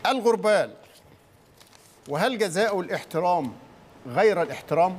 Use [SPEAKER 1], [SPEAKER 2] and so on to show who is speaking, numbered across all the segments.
[SPEAKER 1] الغربال وهل جزاء الاحترام غير الاحترام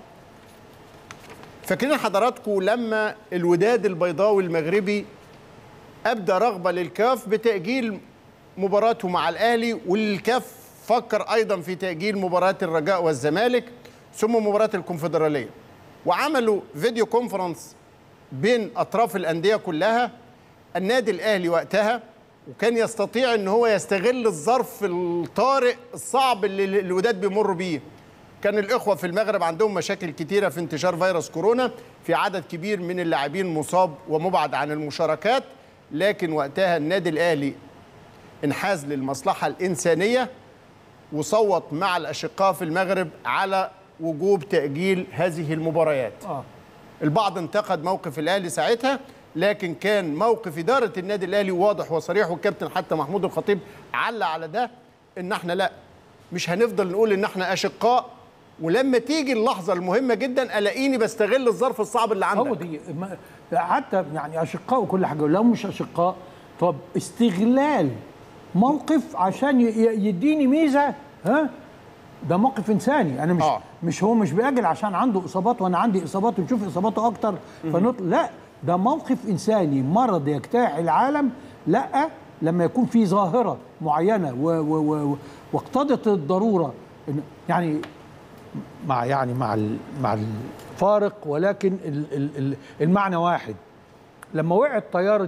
[SPEAKER 1] فاكرين حضراتكم لما الوداد البيضاوي المغربي ابدى رغبه للكاف بتاجيل مباراته مع الاهلي والكاف فكر ايضا في تاجيل مباراه الرجاء والزمالك ثم مباراه الكونفدراليه وعملوا فيديو كونفرنس بين اطراف الانديه كلها النادي الاهلي وقتها وكان يستطيع ان هو يستغل الظرف الطارئ الصعب اللي الوداد بيمر بيه كان الاخوه في المغرب عندهم مشاكل كتيره في انتشار فيروس كورونا في عدد كبير من اللاعبين مصاب ومبعد عن المشاركات لكن وقتها النادي الاهلي انحاز للمصلحه الانسانيه وصوت مع الاشقاء في المغرب على وجوب تاجيل هذه المباريات
[SPEAKER 2] اه
[SPEAKER 1] البعض انتقد موقف الاهلي ساعتها لكن كان موقف اداره النادي الاهلي واضح وصريح والكابتن حتى محمود الخطيب علق على ده ان احنا لا مش هنفضل نقول ان احنا اشقاء ولما تيجي اللحظه المهمه جدا الاقيني بستغل الظرف الصعب اللي عندك
[SPEAKER 2] هو دي ما- حتى يعني اشقاء وكل حاجه لو مش اشقاء طب استغلال موقف عشان ي- ي- يديني ميزه ها ده موقف انساني انا مش
[SPEAKER 1] آه.
[SPEAKER 2] آه. مش هو مش بيأجل عشان عنده اصابات وانا عندي اصابات ونشوف اصاباته اكتر فنطل لا ده موقف انساني مرض يجتاح العالم لا لما يكون في ظاهره معينه و و و واقتضت الضروره إن- يعني مع يعني مع ال- مع الفارق ولكن ال- ال- ال- المعنى واحد لما وقعت طياره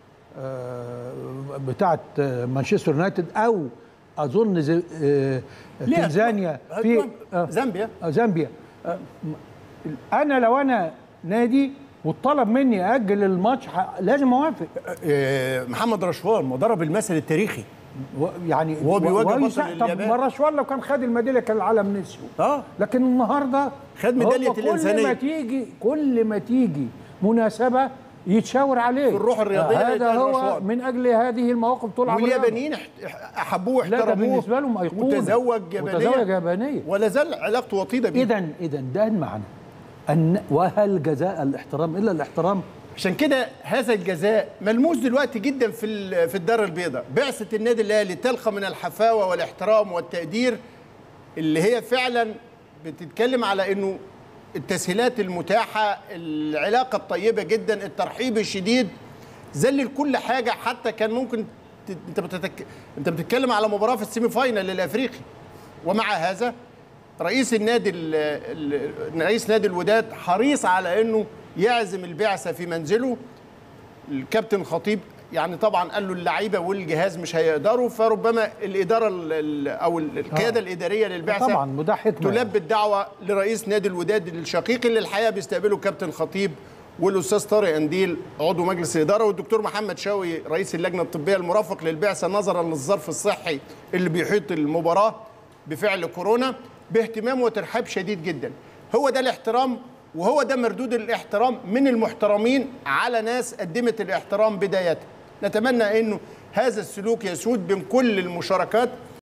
[SPEAKER 2] آه، بتاعه آه، مانشستر يونايتد او اظن زي- آه،
[SPEAKER 1] ليه؟
[SPEAKER 2] تنزانيا في آه،
[SPEAKER 1] زامبيا
[SPEAKER 2] آه، زامبيا آه، م- انا لو انا نادي وطلب مني اجل الماتش ح- لازم اوافق
[SPEAKER 1] آه، محمد رشوان مضرب المثل التاريخي
[SPEAKER 2] و- يعني
[SPEAKER 1] وهو بيواجه
[SPEAKER 2] و-
[SPEAKER 1] بطل
[SPEAKER 2] ويسا- طب
[SPEAKER 1] اليابان.
[SPEAKER 2] ما رشوان لو كان خد الميداليه كان العالم نسيه
[SPEAKER 1] اه
[SPEAKER 2] لكن النهارده
[SPEAKER 1] خد ميدالية
[SPEAKER 2] هو كل
[SPEAKER 1] الإنسانية.
[SPEAKER 2] ما تيجي كل ما تيجي مناسبه يتشاور عليه
[SPEAKER 1] في الروح الرياضية
[SPEAKER 2] هذا
[SPEAKER 1] يتقال
[SPEAKER 2] هو
[SPEAKER 1] رشوان.
[SPEAKER 2] من اجل هذه المواقف طول عمرنا
[SPEAKER 1] واليابانيين احت- احبوه
[SPEAKER 2] لا ده
[SPEAKER 1] واحترموه
[SPEAKER 2] بالنسبه لهم ايقونه
[SPEAKER 1] وتزوج يابانيا
[SPEAKER 2] وتزوج يابانيه
[SPEAKER 1] ولا زال علاقته وطيده بيه
[SPEAKER 2] اذا اذا ده المعنى ان وهل جزاء الاحترام الا الاحترام
[SPEAKER 1] عشان كده هذا الجزاء ملموس دلوقتي جدا في ال- في الدار البيضاء بعثه النادي الاهلي تلقى من الحفاوه والاحترام والتقدير اللي هي فعلا بتتكلم على انه التسهيلات المتاحه العلاقه الطيبه جدا الترحيب الشديد ذلل كل حاجه حتى كان ممكن ت- انت بتتك... انت بتتكلم على مباراه في السيمي فاينال الافريقي ومع هذا رئيس النادي ال... ال... رئيس نادي الوداد حريص على انه يعزم البعثه في منزله الكابتن خطيب يعني طبعا قال له اللعيبه والجهاز مش هيقدروا فربما الاداره ال- ال- او ال- القياده
[SPEAKER 2] آه.
[SPEAKER 1] الاداريه للبعثه
[SPEAKER 2] طبعا وده حكمه
[SPEAKER 1] تلبي الدعوه لرئيس نادي الوداد الشقيق اللي الحقيقه بيستقبله كابتن خطيب والاستاذ طارق انديل عضو مجلس الاداره والدكتور محمد شاوي رئيس اللجنه الطبيه المرافق للبعثه نظرا للظرف الصحي اللي بيحيط المباراه بفعل كورونا باهتمام وترحاب شديد جدا هو ده الاحترام وهو ده مردود الاحترام من المحترمين على ناس قدمت الاحترام بدايه نتمنى انه هذا السلوك يسود بين كل المشاركات